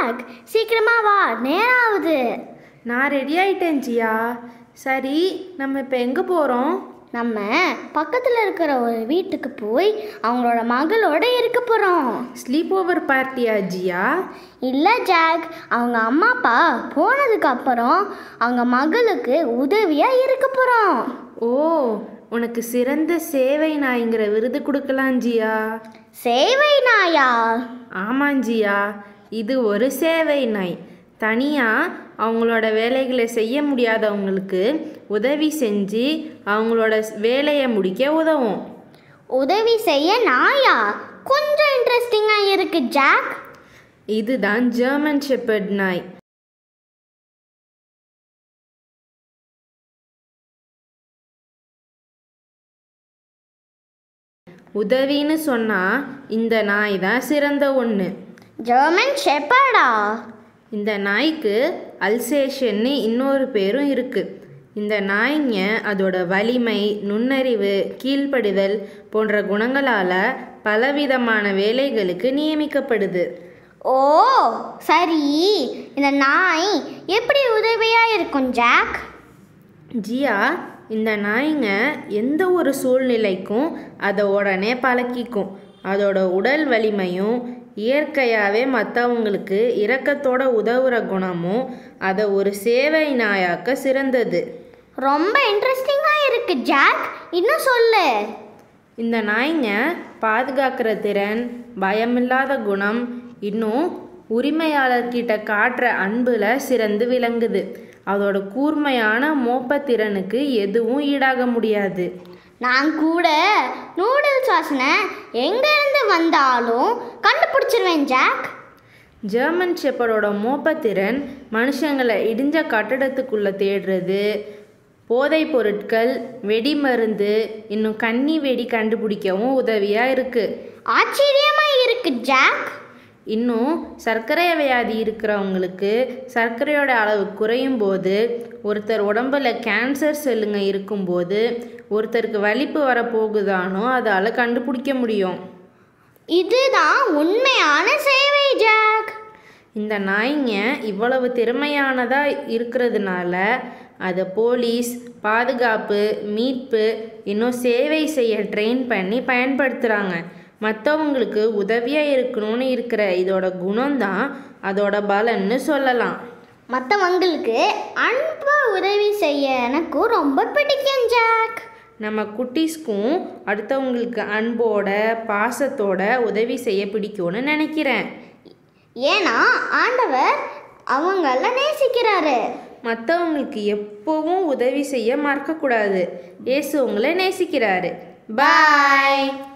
jack சீக்கிரமா வா நேரம் ஆகுது நான் ரெடி ஆயிட்டேன் ஜியா சரி நம்ம இப்போ எங்கே போகிறோம் நம்ம பக்கத்தில் இருக்கிற ஒரு வீட்டுக்கு போய் அவங்களோட மகளோட இருக்க போகிறோம் ஸ்லீப் ஓவர் பார்ட்டியா ஜியா இல்லை ஜாக் அவங்க அம்மா அப்பா போனதுக்கு அப்புறம் அவங்க மகளுக்கு உதவியாக இருக்க போகிறோம் ஓ உனக்கு சிறந்த சேவை நாய்ங்கிற விருது கொடுக்கலாம் ஜியா சேவை நாயா ஆமாம் ஜியா இது ஒரு சேவை நாய் தனியாக அவங்களோட வேலைகளை செய்ய முடியாதவங்களுக்கு உதவி செஞ்சு அவங்களோட வேலையை முடிக்க உதவும் உதவி செய்ய நாயா கொஞ்சம் இன்ட்ரெஸ்டிங்காக இருக்கு ஜாக் இதுதான் ஜெர்மன் ஷெப்பர்ட் நாய் உதவின்னு சொன்னால் இந்த நாய் தான் சிறந்த ஒன்று ஜெர்மன் ஷெப்பர்டா இந்த நாய்க்கு அல்சேஷன்னு இன்னொரு பேரும் இருக்குது இந்த நாய்ங்க அதோட வலிமை நுண்ணறிவு கீழ்ப்படிதல் போன்ற குணங்களால் பலவிதமான வேலைகளுக்கு நியமிக்கப்படுது ஓ சரி இந்த நாய் எப்படி உதவியாக இருக்கும் ஜாக் ஜியா இந்த நாய்ங்க எந்த ஒரு சூழ்நிலைக்கும் அதை உடனே பழக்கிக்கும் அதோட உடல் வலிமையும் இயற்கையாகவே மற்றவங்களுக்கு இரக்கத்தோட உதவுற குணமும் அதை ஒரு சேவை நாயாக்க சிறந்தது ரொம்ப இன்ட்ரெஸ்டிங்காக இருக்கு ஜாக் இன்னும் சொல்லு இந்த நாய்ங்க பாதுகாக்கிற திறன் பயமில்லாத குணம் இன்னும் உரிமையாளர்கிட்ட காட்டுற அன்பில் சிறந்து விளங்குது அதோட கூர்மையான மோப்பத்திறனுக்கு எதுவும் ஈடாக முடியாது நான் கூட நூடுல்ஸ் வாசனை எங்கேருந்து வந்தாலும் கண்டுபிடிச்சிருவேன் ஜாக் ஜெர்மன் ஷெப்பரோட மோப்பத்திறன் மனுஷங்களை இடிஞ்ச கட்டடத்துக்குள்ளே தேடுறது போதைப் பொருட்கள் வெடிமருந்து இன்னும் கன்னி வெடி கண்டுபிடிக்கவும் உதவியாக இருக்குது ஆச்சரியமாக இருக்கு ஜாக் இன்னும் சர்க்கரை வியாதி இருக்கிறவங்களுக்கு சர்க்கரையோட அளவு குறையும் போது ஒருத்தர் உடம்புல கேன்சர் செல்லுங்க இருக்கும்போது ஒருத்தருக்கு வலிப்பு வரப்போகுதானோ அதால் கண்டுபிடிக்க முடியும் இதுதான் உண்மையான சேவை ஜாக் இந்த நாய்ங்க இவ்வளவு திறமையானதாக இருக்கிறதுனால அதை போலீஸ் பாதுகாப்பு மீட்பு இன்னும் சேவை செய்ய ட்ரெயின் பண்ணி பயன்படுத்துகிறாங்க மற்றவங்களுக்கு உதவியாக இருக்கணும்னு இருக்கிற இதோட குணம்தான் அதோட பலன்னு சொல்லலாம் மற்றவங்களுக்கு அன்பு உதவி செய்ய எனக்கும் ரொம்ப பிடிக்கும் ஜாக் நம்ம குட்டீஸ்க்கும் அடுத்தவங்களுக்கு அன்போட பாசத்தோட உதவி செய்ய பிடிக்கும்னு நினைக்கிறேன் ஏன்னா ஆண்டவர் அவங்கள நேசிக்கிறாரு மற்றவங்களுக்கு எப்போவும் உதவி செய்ய மறக்கக்கூடாது இயேசு உங்களை நேசிக்கிறாரு பாய்